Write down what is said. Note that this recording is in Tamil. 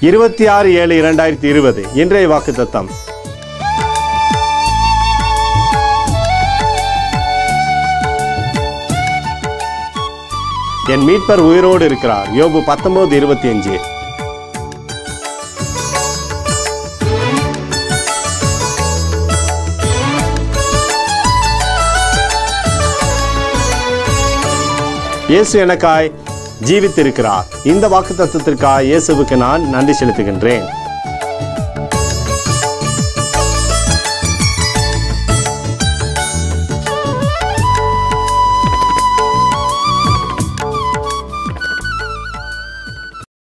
இருபத்தி ஆறு ஏழு இரண்டாயிரத்தி இருபது இன்றைய வாக்கு தத்தம் என் மீட்பர் உயிரோடு இருக்கிறார் யோபு பத்தொன்பது இருபத்தி அஞ்சு இயேசு எனக்காய் ஜீவித்திருக்கிறார் இந்த வாக்கு தத்துவத்திற்காக இயேசுவுக்கு நான் நன்றி செலுத்துகின்றேன்